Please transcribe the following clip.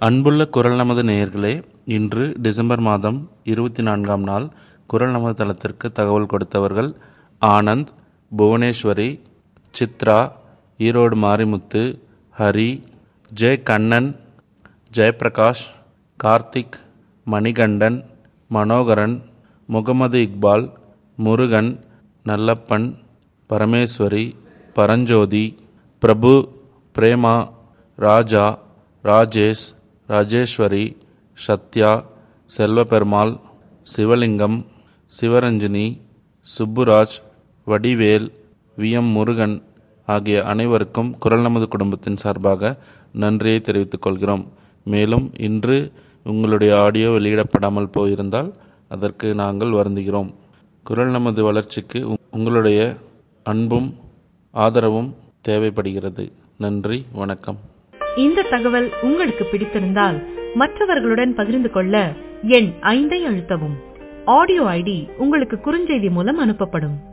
அன்புள்ள குரல் நமது நேயர்களே இன்று டிசம்பர் மாதம் இருபத்தி நான்காம் நாள் குரல் நமது தளத்திற்கு தகவல் கொடுத்தவர்கள் ஆனந்த் புவனேஸ்வரி சித்ரா ஈரோடு மாரிமுத்து ஹரி ஜெய் கண்ணன் ஜெயப்பிரகாஷ் கார்த்திக் மணிகண்டன் மனோகரன் முகமது இக்பால் முருகன் நல்லப்பன் பரமேஸ்வரி பரஞ்சோதி பிரபு பிரேமா ராஜா ராஜேஷ் ராஜேஸ்வரி சத்யா செல்வபெருமாள் சிவலிங்கம் சிவரஞ்சினி சுப்புராஜ் வடிவேல் வி எம் முருகன் ஆகிய அனைவருக்கும் குரல் நமது குடும்பத்தின் சார்பாக நன்றியை தெரிவித்துக் கொள்கிறோம் மேலும் இன்று உங்களுடைய ஆடியோ வெளியிடப்படாமல் போயிருந்தால் அதற்கு நாங்கள் வருந்துகிறோம் குரல் நமது வளர்ச்சிக்கு உ- உங்களுடைய அன்பும் ஆதரவும் தேவைப்படுகிறது நன்றி வணக்கம் இந்த தகவல் உங்களுக்கு பிடித்திருந்தால் மற்றவர்களுடன் பகிர்ந்து கொள்ள எண் ஐந்தை அழுத்தவும் ஆடியோ ஐடி உங்களுக்கு குறுஞ்செய்தி மூலம் அனுப்பப்படும்